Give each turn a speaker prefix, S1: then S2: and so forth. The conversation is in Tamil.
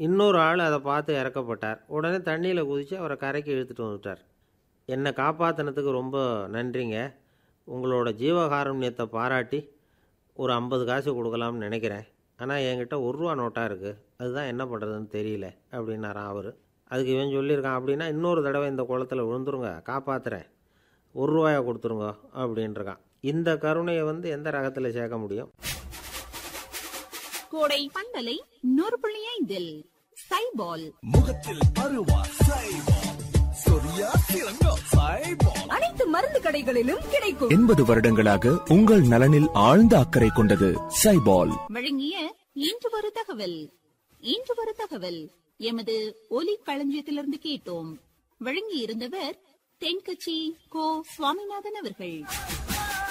S1: இன்னொரு ஆள் அதை பார்த்து இறக்கப்பட்டார் உடனே தண்ணியில் குதித்து அவரை கரைக்கு இழுத்துட்டு வந்துட்டார் என்னை காப்பாற்றினதுக்கு ரொம்ப நன்றிங்க உங்களோட ஜீவகாருண்யத்தை பாராட்டி ஒரு ஐம்பது காசு கொடுக்கலாம்னு நினைக்கிறேன் ஆனால் என்கிட்ட ஒரு ரூபா நோட்டாக இருக்குது அதுதான் என்ன பண்ணுறதுன்னு தெரியல அப்படின்னாராம் அவர் அதுக்கு இவன் சொல்லியிருக்கான் அப்படின்னா இன்னொரு தடவை இந்த குளத்துல விழுந்துருங்க காப்பாற்றுறேன் ஒரு ரூபாயை கொடுத்துருங்க அப்படின்றான் இந்த கருணையை வந்து எந்த ரகத்தில் சேர்க்க முடியும்
S2: கோடை பண்பலை நூறு புள்ளி ஐந்தில் சைபால்
S3: முகத்தில் பருவா சைபால் சொரியா சிறங்கோ சைபால்
S2: அனைத்து மருந்து கடைகளிலும் கிடைக்கும்
S4: எண்பது வருடங்களாக உங்கள் நலனில் ஆழ்ந்த அக்கறை கொண்டது சைபால்
S2: வழங்கிய இன்று ஒரு தகவல் இன்று ஒரு தகவல் எமது ஒலி களஞ்சியத்திலிருந்து கேட்டோம் வழங்கி இருந்தவர் தென்கட்சி கோ சுவாமிநாதன் அவர்கள்